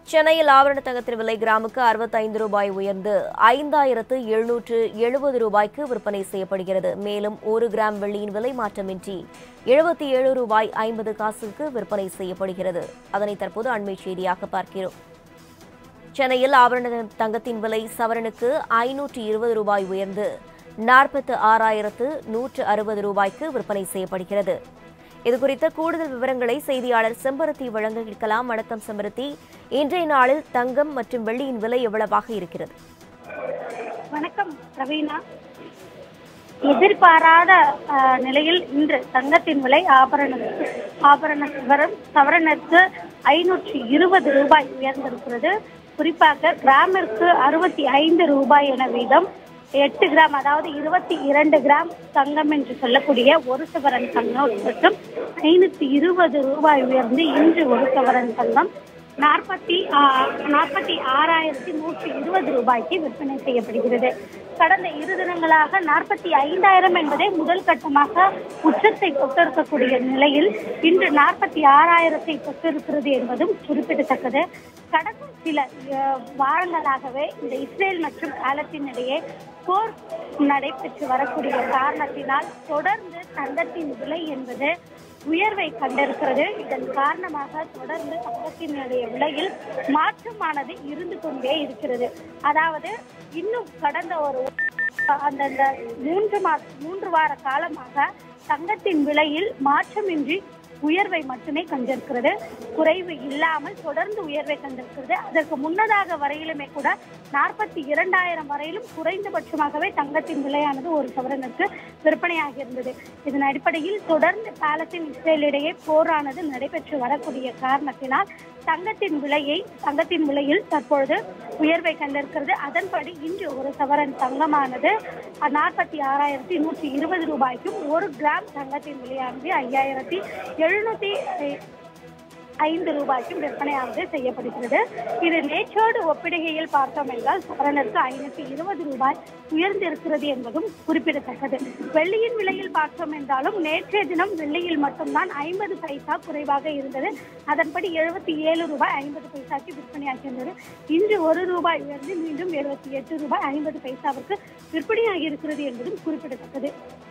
சென்னையில் ஆபரண தங்கத்தின் விலை கிராமுக்கு அறுபத்தைந்து ரூபாய் உயர்ந்து ஐந்தாயிரத்து எழுநூற்று எழுபது ரூபாய்க்கு விற்பனை செய்யப்படுகிறது மேலும் ஒரு கிராம் வெள்ளியின் விலை மாற்றமின்றி எழுபத்தி ஏழு ரூபாய் ஐம்பது காசுக்கு விற்பனை செய்யப்படுகிறது அதனை தற்போது அண்மை செய்தியாக பார்க்கிறோம் சென்னையில் ஆபரண தங்கத்தின் விலை சவரனுக்கு ஐநூற்று இருபது ரூபாய் உயர்ந்து நாற்பத்து ஆறாயிரத்து நூற்று அறுபது ரூபாய்க்கு விற்பனை செய்யப்படுகிறது இதுகுறித்த கூடுதல் விவரங்களை செய்தியாளர் செம்பருத்தி வழங்க இருக்கலாம் வணக்கம் செம்பருத்தி இன்றைய நாளில் தங்கம் மற்றும் வெள்ளியின் விலை எவ்வளவாக இருக்கிறது வணக்கம் ரவீனா எதிர்பாராத அஹ், நிலையில் இன்று தங்கத்தின் விலை ஆபரணத்துக்கு ஆபரண சவரம் சவரனுக்கு ஐநூற்றி இருபது ரூபாய் உயர்ந்திருக்கிறது குறிப்பாக கிராமிற்கு அறுபத்தி ஐந்து ரூபாய் என வீதம் எட்டு கிராம் அதாவது இருபத்தி இரண்டு கிராம் தங்கம் என்று சொல்லக்கூடிய ஒரு சவரன் தங்கம் மற்றும் ஐநூத்தி இருபது ரூபாய் உயர்ந்து இன்று ஒரு சவரன் தங்கம் நாற்பத்தி நாற்பத்தி ஆறாயிரத்தி நூற்றி இருபது ரூபாய்க்கு விற்பனை செய்யப்படுகிறது கடந்த இரு தினங்களாக நாற்பத்தி ஐந்தாயிரம் என்பதே முதல் கட்டமாக உச்சத்தை தொட்டிருக்கக்கூடிய நிலையில் இன்று நாற்பத்தி ஆறாயிரத்தை தொட்டிருக்கிறது என்பதும் குறிப்பிடத்தக்கது கடந்த சில அஹ், வாரங்களாகவே இந்த இஸ்ரேல் மற்றும் காலத்தினிடையே போர் நடைபெற்று வரக்கூடிய காரணத்தினால் தொடர்ந்து தங்கத்தின் விலை என்பது உயர்வை கண்டிருக்கிறது இதன் காரணமாக தொடர்ந்து தங்கத்தினுடைய விலையில் மாற்றமானது இருந்து கொண்டே இருக்கிறது அதாவது இன்னும் கடந்த ஒரு அந்தந்த மூன்று மா மூன்று வார காலமாக தங்கத்தின் விலையில் மாற்றமின்றி உயர்வை மட்டுமே கண்டிருக்கிறது குறைவு இல்லாமல் தொடர்ந்து உயர்வை கண்டிருக்கிறது அதற்கு முன்னதாக வரையிலுமே கூட நாற்பத்தி இரண்டாயிரம் வரையிலும் குறைந்தபட்சமாகவே தங்கத்தின் விலையானது ஒரு சவரனுக்கு விற்பனையாகி இருந்தது இதன் அடிப்படையில் தொடர்ந்து பாலஸ்தீன் இஸ்ரேல் இடையே போரானது நடைபெற்று வரக்கூடிய காரணத்தினால் தங்கத்தின் விலையை தங்கத்தின் விலையில் தற்பொழுது உயர்வை கண்டிருக்கிறது அதன்படி இன்று ஒரு சவரன் தங்கமானது நாற்பத்தி ஆறாயிரத்தி நூற்றி இருபது ரூபாய்க்கும் ஒரு கிராம் தங்கத்தின் விலையானது ஐயாயிரத்தி எழுநூத்தி ஐந்து ரூபாய்க்கும் விற்பனையானது செய்யப்படுகிறது இது நேற்றோடு ஒப்பிடுகையில் பார்த்தோம் என்றால் சவரனுக்கு ஐநூற்றி இருபது ரூபாய் உயர்ந்திருக்கிறது என்பதும் குறிப்பிடத்தக்கது வெள்ளியின் விலையில் பார்த்தோம் என்றாலும் நேற்றைய தினம் வெள்ளியில் மட்டும்தான் ஐம்பது பைசா குறைவாக இருந்தது அதன்படி எழுபத்தி ஏழு ரூபாய் ஐம்பது பைசாக்கு விற்பனையாகியிருந்தது இன்று ஒரு ரூபாய் உயர்ந்து மீண்டும் எழுபத்தி எட்டு ரூபாய் ஐம்பது பைசாவிற்கு விற்பனையாகி இருக்கிறது என்பதும் குறிப்பிடத்தக்கது